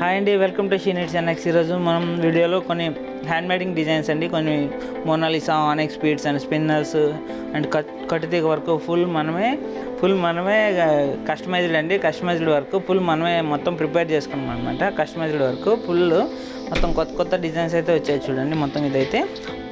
hi అండి welcome to she knits NX ఈరోజు మనం వీడియోలో కొన్ని హ్యాండ్ మేడింగ్ డిజైన్స్ అండి కొన్ని Mona Lisa onyx speeds and spinners and cut కట్టుతీగ వర్క్ ఫుల్ మనమే ఫుల్ మనమే కస్టమైజ్డ్ అండి కస్టమైజ్డ్ వర్క్ ఫుల్ మనమే మొత్తం ప్రిపేర్ చేసుకున్నాం అనమాట కస్టమైజ్డ్ వర్క్ ఫుల్ మొత్తం కొత్త కొత్త డిజైన్స్ అయితే వచ్చాయి చూడండి మొత్తం ఇదైతే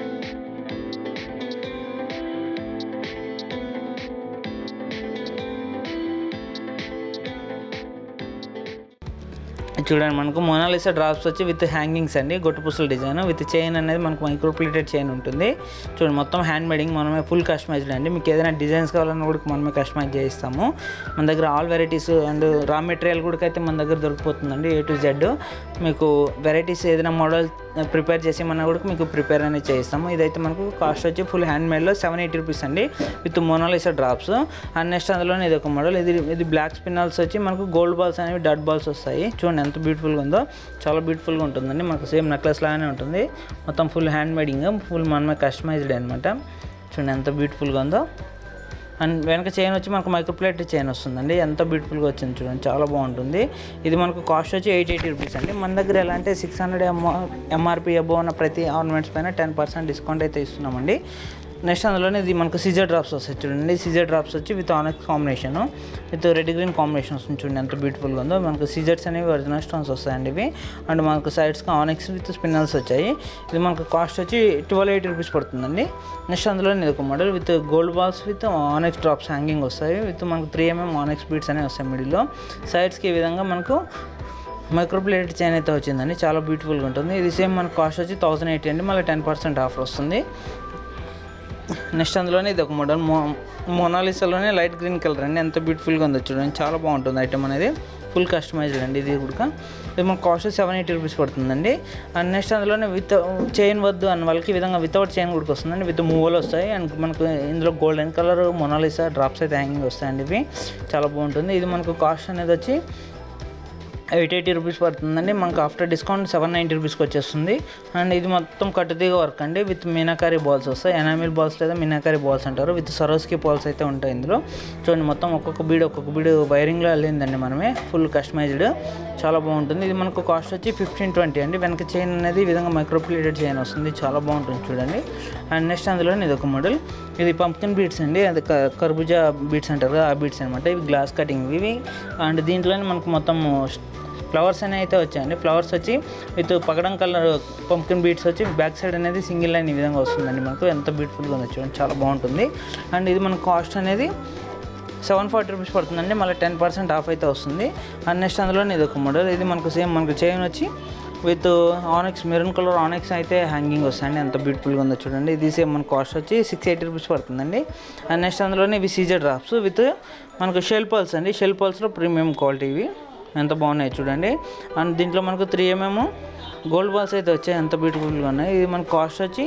చూడండి మనకు మొనాలిసా డ్రాప్స్ వచ్చి విత్ హ్యాంగింగ్స్ అండి గొట్టు పుసల డిజైన్ విత్ చైన్ అనేది మనకు మైక్రో ప్లేటెడ్ చైన్ ఉంటుంది చూడండి మొత్తం హ్యాండ్ మేడింగ్ మనమే ఫుల్ కస్టమైజ్డ్ అండి మీకు ఏదైనా డిజైన్స్ కావాలన్నా కూడా మనమే కస్టమైజ్ చేయిస్తాము మన దగ్గర all varieties and raw material కూడా అయితే మన దగ్గర దొరికిపోతుందండి ఏ టు జెడ్ మీకు వెరైటీస్ ఏదైనా మోడల్ ప్రిపేర్ చేసి మన కూడా మీకు ప్రిపేర్ అనేది చేయిస్తాము ఇదైతే మనకు కాస్ట్ వచ్చి ఫుల్ హ్యాండ్ మేడ్లో సెవెన్ ఎయిటీ రూపీస్ అండి with Mona Lisa drops and next అందులోనే ఇది ఒక మోడల్ ఇది ఇది బ్లాక్ స్పిన్నల్స్ వచ్చి మనకు గోల్డ్ బాల్స్ అనేవి డట్ బాల్స్ వస్తాయి చూడండి ఎంత బ్యూటిఫుల్గా ఉందో చాలా బ్యూటిఫుల్గా ఉంటుందండి మనకు సేమ్ నెక్లెస్ లాగానే ఉంటుంది మొత్తం ఫుల్ హ్యాండ్ మేడింగ్ ఫుల్ మనమే కస్టమైజ్డ్ అనమాట చూడండి ఎంత బ్యూటిఫుల్గా ఉందో అండ్ వెనక చైన్ వచ్చి మనకు మైక్రోప్లేట్ చైన్ వస్తుందండి ఎంత బ్యూటిఫుల్గా వచ్చింది చూడండి చాలా బాగుంటుంది ఇది మనకు కాస్ట్ వచ్చి ఎయిట్ ఎయిటీ రూపీస్ అండి మన దగ్గర ఎలా అంటే సిక్స్ హండ్రెడ్ ఎంఆర్పి అబో ఉన్న ప్రతి ఆర్నమెంట్స్ పైన టెన్ పర్సెంట్ డిస్కౌంట్ అయితే ఇస్తున్నామండి నెక్స్ట్ అందులోనే ఇది మనకు సీజర్ డ్రాప్స్ వస్తాయి చూడండి సీజర్ డ్రాప్స్ వచ్చి with onyx combination with red green combination వస్తుంది చూడండి ఎంత బ్యూటిఫుల్గా ఉందో మనకు సీజర్స్ అనేవి ఒరిజినల్ స్టోన్స్ వస్తాయండి ఇవి అండ్ మనకు సైడ్స్కి ఆనెక్స్ విత్ స్పిన్నల్స్ వచ్చాయి ఇది మనకు కాస్ట్ వచ్చి ట్వెల్వ్ ఎయిటీ రూపీస్ పడుతుందండి నెక్స్ట్ అందులో ఇది ఒక model with gold balls with onyx drops hanging వస్తాయి విత్ మనకు త్రీ ఎంఎం ఆనెక్స్ బీట్స్ అనేవి వస్తాయి మిడిల్లో సైడ్స్కి ఈ విధంగా మనకు మైక్రోప్లేటెడ్ చైన్ అయితే వచ్చిందండి చాలా బ్యూటిఫుల్గా ఉంటుంది ఇది సేమ్ మనకు కాస్ట్ వచ్చి థౌసండ్ ఎయిటీ అండి మళ్ళీ టెన్ పర్సెంట్ ఆఫర్ వస్తుంది నెక్స్ట్ అందులోనే ఇది ఒక మోడల్ మో మోనాలిసాలోనే లైట్ గ్రీన్ కలర్ అండి ఎంత బ్యూటిఫుల్గా ఉందో చూడండి చాలా బాగుంటుంది ఐటమ్ అనేది ఫుల్ కస్టమైజ్డ్ అండి ఇది కూడా ఇది మనకు కాస్ట్ సెవెన్ ఎయిటీ రూపీస్ పడుతుందండి అండ్ నెక్స్ట్ అందులోనే విత్ చైన్ వద్దు అన్న వాళ్ళకి ఈ విధంగా వితౌట్ చైన్ కూడా వస్తుందండి విత్ మూవలు వస్తాయి అండ్ మనకు ఇందులో గోల్డెన్ కలర్ మొనాలిసా డ్రాప్స్ అయితే హ్యాంగింగ్ వస్తాయండి ఇవి చాలా బాగుంటుంది ఇది మనకు కాస్ట్ అనేది వచ్చి ఎయిట్ ఎయిటీ రూపీస్ పడుతుందండి మనకు ఆఫ్టర్ డిస్కౌంట్ సెవెన్ నైంటీ రూపీస్కి వచ్చేస్తుంది అండ్ ఇది మొత్తం కట్టుతీగ వర్క్ అండి విత్ మీనాకారి బాల్స్ వస్తాయి ఎనామిల్ బాల్స్ లేదా మీనాకారి బాల్స్ అంటారు విత్ సరోస్కి బాల్స్ అయితే ఉంటాయి ఇందులో చూడండి మొత్తం ఒక్కొక్క బీడ్ ఒక్కొక్క బీడ్ వైరింగ్లో వెళ్ళిందండి మనమే ఫుల్ కస్టమైజ్డ్ చాలా బాగుంటుంది ఇది మనకు కాస్ట్ వచ్చి ఫిఫ్టీన్ ట్వంటీ అండి వెనక చైన్ అనేది ఈ విధంగా మైక్రోప్లేటెడ్ చైన్ వస్తుంది చాలా బాగుంటుంది చూడండి అండ్ నెక్స్ట్ అందులో ఇది ఒక మోడల్ ఇది పంప్కిన్ బీట్స్ అండి అది క- కర్బూజా బీట్స్ అంటారు కదా ఆ బీట్స్ అనమాట ఇవి గ్లాస్ కటింగ్ ఇవి అండ్ దీంట్లోనే మనకు మొత్తం ఫ్లవర్స్ అనేవి అయితే వచ్చాయండి ఫ్లవర్స్ వచ్చి విత్ పగడం కలర్ పంప్కిన్ బీట్స్ వచ్చి బ్యాక్ సైడ్ అనేది సింగిల్ లైన్ ఈ విధంగా వస్తుందండి మనకు ఎంత బ్యూటిఫుల్గా ఉంది చూడండి చాలా బాగుంటుంది అండ్ ఇది మన కాస్ట్ అనేది సెవెన్ ఫార్టీ రూపీస్ పడుతుందండి మళ్ళీ టెన్ పర్సెంట్ ఆఫ్ అయితే వస్తుంది అండ్ నెక్స్ట్ అందులోనే ఇది ఒక మోడల్ ఇది మనకు సేమ్ మనకు చైన్ వచ్చి with onyx maroon colour onyx అయితే హ్యాంగింగ్ వస్తాయండి ఎంత బ్యూటిఫుల్గా ఉందో చూడండి ఇది సేమ్ మన కాస్ట్ వచ్చి సిక్స్ ఎయిటీ రూపీస్ పడుతుందండి అండ్ నెక్స్ట్ అందులోనే ఇవి సీజర్ డ్రాప్స్ విత్ మనకు షెల్ పల్స్ అండి షెల్ పల్స్లో ప్రీమియం క్వాలిటీ ఇవి ఎంత బాగున్నాయి చూడండి అండ్ దీంట్లో మనకు త్రీ ఎంఎం గోల్డ్ బాల్స్ అయితే వచ్చాయి ఎంత బ్యూటిఫుల్గా ఉన్నాయి ఇది మన కాస్ట్ వచ్చి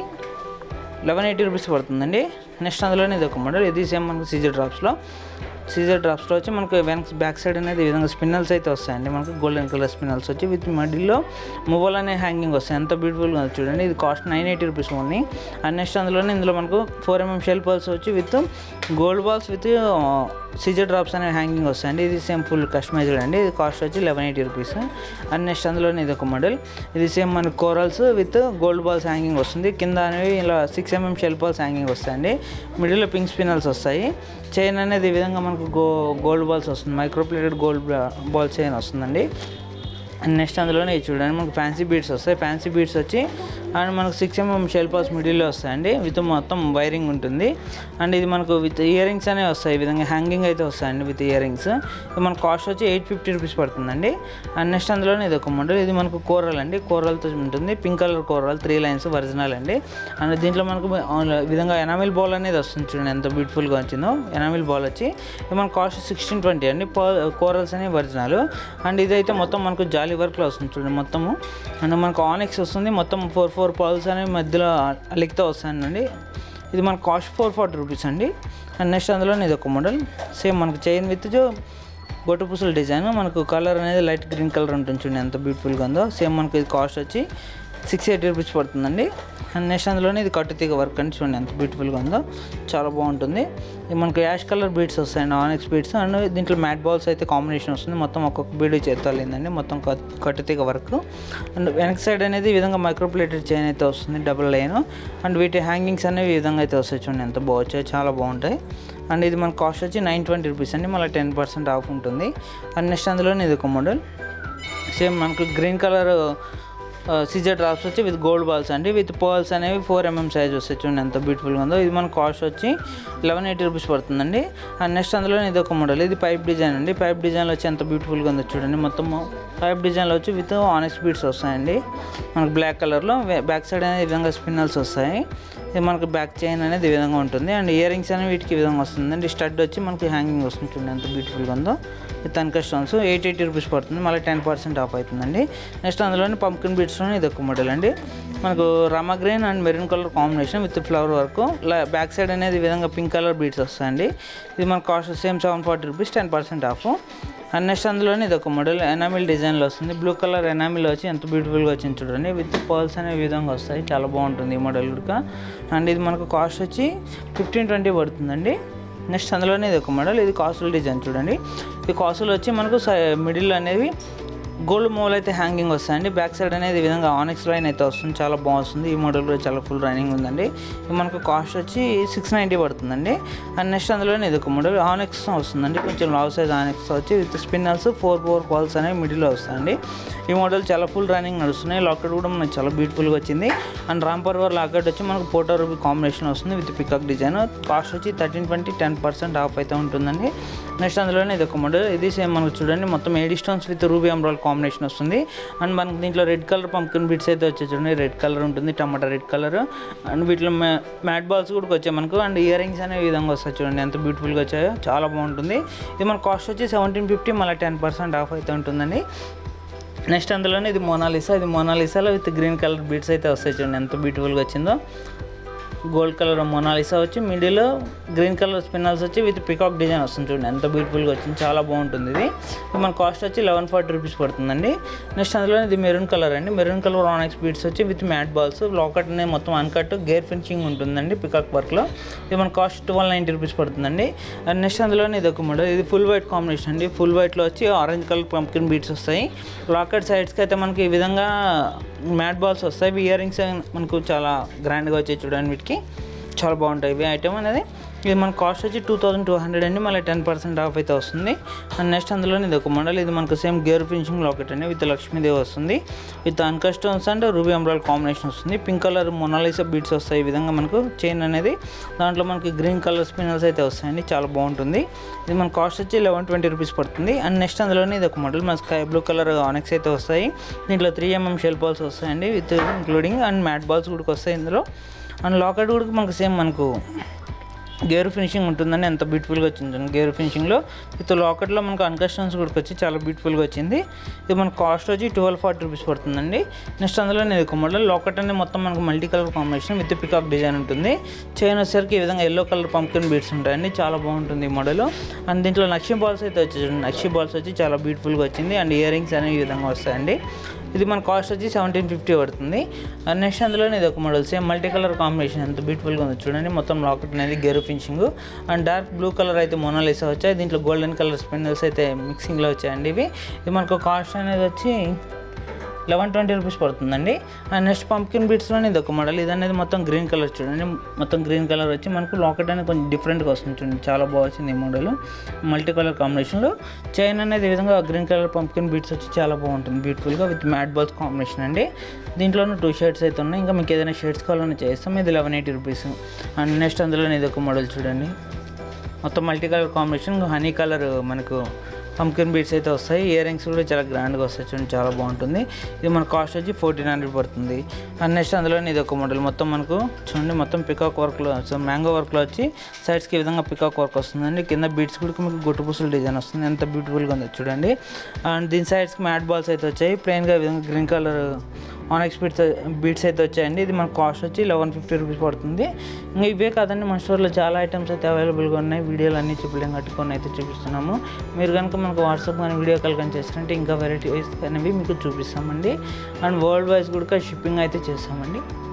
లెవెన్ ఎయిటీ రూపీస్ పడుతుందండి నెక్స్ట్ అందులోనే ఇది ఒక మోడల్ ఇది సేమ్ మనకు సీజర్ డ్రాప్స్లో సీజర్ డ్రాప్స్లో వచ్చి మనకు వెనక్ బ్యాక్ సైడ్ అనేది ఈ విధంగా స్పిన్నల్స్ అయితే వస్తాయండి మనకు గోల్డెన్ కలర్ స్పిన్నల్స్ వచ్చి విత్ మడిలో మూవల్ అనే హ్యాంగింగ్ వస్తాయి ఎంత బ్యూటిఫుల్గా ఉంది చూడండి ఇది cost nine eighty rupees only and next అందులోనే ఇందులో మనకు ఫోర్ ఎంఎం షెల్ బాల్స్ వచ్చి with gold balls with Caesar drops అనే హ్యాంగింగ్ వస్తాయండి ఇది సేమ్ ఫుల్ కస్టమైజ్డ్ అండి ఇది కాస్ట్ వచ్చి eleven eighty rupees and next అందులోనే ఇది ఒక మోడల్ ఇది సేమ్ మనకు corals with gold balls hanging వస్తుంది కింద అనేవి ఇలా six MM shell balls hanging వస్తాయండి మిడిల్లో పింక్ స్పినల్స్ వస్తాయి చైన్ అనేది ఈ విధంగా మనకు గో గోల్డ్ బాల్స్ వస్తుంది మైక్రోప్లేటెడ్ గోల్డ్ బాల్ చైన్ వస్తుందండి అండ్ నెక్స్ట్ అందులోనే ఇది చూడండి మనకు ఫ్యాన్సీ బీడ్స్ వస్తాయి ఫ్యాన్సీ బీడ్స్ వచ్చి అండ్ మనకు సిక్స్ ఎంఎం షెల్ పాస్ మిడిల్లో వస్తాయండి విత్ మొత్తం వైరింగ్ ఉంటుంది అండ్ ఇది మనకు విత్ ఇయర్ రింగ్స్ అనేవి వస్తాయి ఈ విధంగా హ్యాంగింగ్ అయితే వస్తాయండి విత్ ఇయర్ రింగ్స్ ఇది మన కాస్ట్ వచ్చి ఎయిట్ ఫిఫ్టీ రూపీస్ పడుతుందండి అండ్ నెక్స్ట్ అందులోనే ఇది ఒక మోడల్ ఇది మనకు కోరల్ అండి కోరల్తో ఉంటుంది pink colour coral three lines original అండి అండ్ దీంట్లో మనకు ఈ విధంగా ఎనామిల్ బాల్ అనేది వస్తుంది చూడండి ఎంత బ్యూటిఫుల్గా వచ్చిందో ఎనామిల్ బాల్ వచ్చి ఇది మన కాస్ట్ సిక్స్టీన్ ట్వంటీ అండి కోరల్స్ అనేవి ఒరిజినల్ అండ్ ఇదైతే మొత్తం మనకు జాలీ వర్క్లో వస్తుంది చూడండి మొత్తము అండ్ మనకు ఆనెక్స్ వస్తుంది మొత్తం ఫోర్ ఫోర్ పాల్స్ అనేవి మధ్యలో అలిక్తో వస్తాయండి ఇది మన కాస్ట్ ఫోర్ ఫార్టీ రూపీస్ అండి అండ్ నెక్స్ట్ అందులోనే ఇది ఒక మోడల్ సేమ్ మనకు చైన్ విత్ గొట్టు పూసల డిజైన్ మనకు కలర్ అనేది లైట్ గ్రీన్ కలర్ ఉంటుంది చూడండి ఎంత బ్యూటిఫుల్గా ఉందో సేమ్ మనకు ఇది కాస్ట్ వచ్చి సిక్స్ ఎయిటీ రూపీస్ పడుతుందండి అండ్ నెక్స్ట్ అందులోనే ఇది కట్టు తీగ వర్క్ అని చూడండి ఎంత బ్యూటిఫుల్గా ఉందో చాలా బాగుంటుంది ఇది మనకు యాష్ కలర్ బీడ్స్ వస్తాయండి ఆనెక్స్ బీడ్స్ అండ్ దీంట్లో మ్యాట్ బాల్స్ అయితే కాంబినేషన్ వస్తుంది మొత్తం ఒక్కొక్క బీడ్ చేతాలిందండి మొత్తం కట్- కట్టు తీగ వర్క్ అండ్ వెనక సైడ్ అనేది ఈ విధంగా మైక్రోప్లేటెడ్ చైన్ అయితే వస్తుంది డబుల్ లైన్ అండ్ వీటి హ్యాంగింగ్స్ అనేవి ఈ విధంగా అయితే వస్తాయి చూడండి ఎంత బాగా చాలా బాగుంటాయి అండ్ ఇది మన కాస్ట్ వచ్చి నైన్ ట్వంటీ రూపీస్ అండి మళ్ళీ టెన్ పర్సెంట్ ఆఫ్ ఉంటుంది అండ్ నెక్స్ట్ అందులోనే ఇది ఒక మోడల్ సేమ్ మనకు గ్రీన్ కలర్ సీజర్ డ్రాప్స్ వచ్చి విత్ గోల్డ్ బాల్స్ అండి విత్ పర్ల్స్ అనేవి ఫోర్ ఎంఎం సైజ్ వస్తాయి చూడండి ఎంత బ్యూటిఫుల్గా ఉందో ఇది మన కాస్ట్ వచ్చి లెవెన్ ఎయిటీ రూపీస్ పడుతుందండి అండ్ నెక్స్ట్ అందులో ఇది ఒక మోడల్ ఇది పైప్ డిజైన్ అండి పైప్ డిజైన్లో వచ్చి ఎంత బ్యూటిఫుల్గా ఉందో చూడండి మొత్తం పైప్ డిజైన్లో వచ్చి విత్ ఆనెక్స్ బీడ్స్ వస్తాయండి మనకు బ్లాక్ కలర్లో బ్యాక్ సైడ్ అనేది ఈ విధంగా స్పిన్నల్స్ వస్తాయి ఇది మనకు బ్యాక్ చైన్ అనేది ఈ విధంగా ఉంటుంది అండ్ ఇయర్ రింగ్స్ అనేవి వీటికి ఈ విధంగా వస్తుంది అండి స్టడ్ వచ్చి మనకి హ్యాంగింగ్ వస్తుంది చూడండి ఎంత బ్యూటిఫుల్గా ఉందో ఇది తనక స్టోన్స్ ఎయిట్ ఎయిటీ రూపీస్ పడుతుంది మళ్ళీ టెన్ పర్సెంట్ ఆఫ్ అవుతుందండి నెక్స్ట్ అందులోని పంకిన్ బీట్స్లోనే ఇది ఒక మోడల్ అండి మనకు rama green and maroon colour combination with flower work back side అనేది ఈ విధంగా పింక్ కలర్ బీట్స్ వస్తాయండి ఇది మన cost same seven forty rupees ten percent off and next అందులోనే ఇది ఒక మోడల్ ఎనామిల్ డిజైన్లో వస్తుంది బ్లూ కలర్ ఎనామిల్ వచ్చి ఎంత బ్యూటిఫుల్గా వచ్చింది చూడండి విత్ పర్ల్స్ అనే విధంగా వస్తాయి చాలా బాగుంటుంది ఈ మోడల్ కూడా అండ్ ఇది మనకు కాస్ట్ వచ్చి ఫిఫ్టీన్ ట్వంటీ పడుతుందండి నెక్స్ట్ అందులోనే ఇది ఒక మోడల్ ఇది కాసుల్ డిజైన్ చూడండి ఈ కాసులు వచ్చి మనకు మిడిల్ అనేవి గోల్డ్ మోల్ అయితే హ్యాంగింగ్ వస్తాయండి బ్యాక్ సైడ్ అనేది ఈ విధంగా ఆనెక్స్ లైన్ అయితే వస్తుంది చాలా బాగుంది ఈ మోడల్ కూడా చాలా ఫుల్ రన్నింగ్ ఉందండి ఇది మనకు కాస్ట్ వచ్చి సిక్స్ నైంటీ పడుతుందండి అండ్ నెక్స్ట్ అందులోనే ఇది ఒక మోడల్ ఆనెక్స్ వస్తుందండి కొంచెం లావ్ సైజ్ ఆనెక్స్ వచ్చి విత్ స్పిన్నర్స్ ఫోర్ ఫోర్ కాల్స్ అనేవి మిడిల్లో వస్తాయండి ఈ మోడల్ చాలా ఫుల్ రన్నింగ్ నడుస్తున్నాయి లాకెట్ కూడా మనకు చాలా బ్యూటిఫుల్గా వచ్చింది అండ్ రాంపర్ వర్ లాకెట్ వచ్చి మనకు పోటో రూపీ కాంబినేషన్ వస్తుంది విత్ పికప్ డిజైన్ కాస్ట్ వచ్చి thirteen twenty ten percent off అయితే ఉంటుందండి నెక్స్ట్ అందులోనే ఇది ఒక మోడల్ ఇది సేమ్ మనకు చూడండి మొత్తం ఏడి స్టోన్స్ విత్ రూబీ అంబ్రాల్ కాంబినేషన్ వస్తుంది అండ్ మనకి దీంట్లో రెడ్ కలర్ పంకిన్ బిట్స్ అయితే వచ్చాయి చూడండి రెడ్ కలర్ ఉంటుంది టమాటా రెడ్ కలర్ అండ్ వీటిలో మ్యాట్ బాల్స్ కూడా వచ్చాయి మనకు అండ్ ఇయర్ రింగ్స్ అనే విధంగా వస్తాయి చూడండి ఎంత బ్యూటిఫుల్గా వచ్చాయో చాలా బాగుంటుంది ఇది మన కాస్ట్ వచ్చి సెవెంటీన్ ఫిఫ్టీ మళ్ళీ టెన్ పర్సెంట్ ఆఫ్ అయితే ఉంటుందండి నెక్స్ట్ అందులోనే ఇది మోనాలిసా ఇది మోనాలిసాలో విత్ గ్రీన్ కలర్ బీడ్స్ అయితే వస్తాయి చూడండి ఎంత బ్యూటిఫుల్గా వచ్చిందో గోల్డ్ కలర్ మొనాలిసా వచ్చి మిడిల్ గ్రీన్ కలర్ స్పిన్నల్స్ వచ్చి విత్ పికాక్ డిజైన్ వస్తుంది చూడండి ఎంత బ్యూటిఫుల్గా వచ్చింది చాలా బాగుంటుంది ఇది ఇది మన కాస్ట్ వచ్చి లెవెన్ ఫార్టీ రూపీస్ పడుతుందండి నెక్స్ట్ అందులో ఇది మెరూన్ కలర్ అండి మెరూన్ కలర్ ఆనెక్స్ బీడ్స్ వచ్చి విత్ మ్యాట్ బాల్స్ లాకెట్ అనేది మొత్తం అన్కట్ గేర్ ఫినిషింగ్ ఉంటుందండి పికాక్ వర్క్లో ఇది మన కాస్ట్ ట్వెల్వ్ నైంటీ రూపీస్ పడుతుందండి అండ్ నెక్స్ట్ అందులోనే ఇది ఒక మోడల్ ఇది ఫుల్ వైట్ కాంబినేషన్ అండి ఫుల్ వైట్లో వచ్చి ఆరెంజ్ కలర్ పంకిన్ బీడ్స్ వస్తాయి లాకెట్ సైడ్స్కి అయితే మనకి ఈ విధంగా మ్యాట్ బాల్స్ వస్తాయి ఇయర్ రింగ్స్ మనకు చాలా గ్రాండ్గా వచ్చాయి చూడండి వీటికి చాలా బాగుంటాయి ఇవి ఐటమ్ అనేది ఇది మన కాస్ట్ వచ్చి టూ థౌసండ్ టూ హండ్రెడ్ అండి మళ్ళీ టెన్ పర్సెంట్ ఆఫ్ అయితే వస్తుంది అండ్ నెక్స్ట్ అందులోనే ఇది ఒక మోడల్ ఇది మనకు సేమ్ గేర్ ఫినిషింగ్ లాకెట్ అండి విత్ లక్ష్మీదేవి వస్తుంది with uncut stones and ruby అంబ్రాల్ కాంబినేషన్ వస్తుంది పింక్ కలర్ మొనాలిసా బీడ్స్ వస్తాయి ఈ విధంగా మనకు చైన్ అనేది దాంట్లో మనకి గ్రీన్ కలర్ స్పిన్నర్స్ అయితే వస్తాయండి చాలా బాగుంటుంది ఇది మన కాస్ట్ వచ్చి లెవెన్ ట్వంటీ రూపీస్ పడుతుంది అండ్ నెక్స్ట్ అందులోనే ఇది ఒక మోడల్ మన స్కై బ్లూ కలర్ ఆనెక్స్ అయితే వస్తాయి దీంట్లో త్రీ ఎంఎం షెల్ బాల్స్ వస్తాయండి with including and matte balls కూడా వస్తాయి ఇందులో అండ్ లాకెట్ కూడా మనకు సేమ్ మనకు గేర్ ఫినిషింగ్ ఉంటుందని ఎంత బ్యూటిఫుల్గా వచ్చింది గేర్ ఫినిషింగ్లో విత్ లాకెట్లో మనకు అన్కస్టమ్స్ కూడా వచ్చి చాలా బ్యూటిఫుల్గా వచ్చింది ఇది మన కాస్ట్ వచ్చి ట్వెల్వ్ ఫార్టీ రూపీస్ పడుతుందండి నెక్స్ట్ అందులో నేను ఒక మోడల్ లాకెట్ అనేది మొత్తం మనకు multi colour combination with peacock design ఉంటుంది చైన్ వచ్చేసరికి ఈ విధంగా ఎల్లో కలర్ పంకిన్ బీడ్స్ ఉంటాయండి చాలా బాగుంటుంది ఈ మోడల్ అండ్ దీంట్లో నక్షి బాల్స్ అయితే వచ్చి నక్షి బాల్స్ వచ్చి చాలా బ్యూటిఫుల్గా వచ్చింది అండ్ ఇయర్ రింగ్స్ అనేవి ఈ విధంగా వస్తాయండి ఇది మన కాస్ట్ వచ్చి సెవెంటీన్ ఫిఫ్టీ పడుతుంది అండ్ నెక్స్ట్ అందులోనే ఇది ఒక model same multi colour combination ఎంత బ్యూటిఫుల్గా ఉంది చూడండి మొత్తం లాకెట్ అనేది గెరు finishing and dark blue colour అయితే మొనాలిసా వచ్చాయి దీంట్లో గోల్డెన్ కలర్ స్పెండల్స్ అయితే మిక్సింగ్లో వచ్చాయండి ఇవి ఇది మనకు కాస్ట్ అనేది వచ్చి లెవెన్ ట్వంటీ రూపీస్ పడుతుందండి అండ్ నెక్స్ట్ పంప్కిన్ బీట్స్లోనే ఇది ఒక మోడల్ ఇది అనేది మొత్తం గ్రీన్ కలర్ చూడండి మొత్తం గ్రీన్ కలర్ వచ్చి మనకు లాకెట్ అనేది కొంచెం డిఫరెంట్గా వస్తుంది చూడండి చాలా బాగా వచ్చింది ఈ మోడల్ మల్టీ కలర్ కాంబినేషన్లో చైన్ అనేది ఈ విధంగా గ్రీన్ కలర్ పంప్కిన్ బీట్స్ వచ్చి చాలా బాగుంటుంది బ్యూటిఫుల్గా విత్ మ్యాట్ బాల్స్ కాంబినేషన్ అండి దీంట్లోనూ టూ షర్ట్స్ అయితే ఉన్నాయి ఇంకా మీకు ఏదైనా షర్ట్స్ కావాలన్నా చేస్తాం ఇది eleven eighty rupees and next అందులోనే ఇది ఒక మోడల్ చూడండి మొత్తం multi colour combination honey colour మనకు పంకిన్ బీట్స్ అయితే వస్తాయి ఇయర్ రింగ్స్ కూడా చాలా గ్రాండ్గా వస్తాయి చూడండి చాలా బాగుంటుంది ఇది మన కాస్ట్ వచ్చి ఫోర్టీన్ హండ్రెడ్ పడుతుంది అండ్ నెక్స్ట్ అందులో ఇది ఒక మోడల్ మొత్తం మనకు చూడండి మొత్తం పికాక్ వర్క్లో సో మ్యాంగో వర్క్లో వచ్చి సైడ్స్కి ఈ విధంగా పికాక్ వర్క్ వస్తుందండి కింద బీట్స్ కూడా మీకు గుట్టు పుసులు డిజైన్ వస్తుంది ఎంత బ్యూటిఫుల్గా ఉంది చూడండి అండ్ దీని సైడ్స్కి మ్యాట్ బాల్స్ అయితే వచ్చాయి ప్లెయిన్గా ఈ విధంగా green colour onyx beads beads అయితే వచ్చాయండి ఇది మన కాస్ట్ వచ్చి లెవెన్ ఫిఫ్టీ రూపీస్ పడుతుంది ఇంకా ఇవే కాదండి మన స్టోర్లో చాలా ఐటమ్స్ అయితే అవైలబుల్గా ఉన్నాయి వీడియోలు అన్నీ చూపలేం కట్టుకొని అయితే చూపిస్తున్నాము మీరు కనుక మనకు వాట్సాప్ కానీ వీడియో కాల్ కానీ చేస్తారంటే ఇంకా వెరైటీస్ అనేవి మీకు చూపిస్తామండి అండ్ వరల్డ్ వైజ్ కూడా షిప్పింగ్ అయితే చేస్తామండి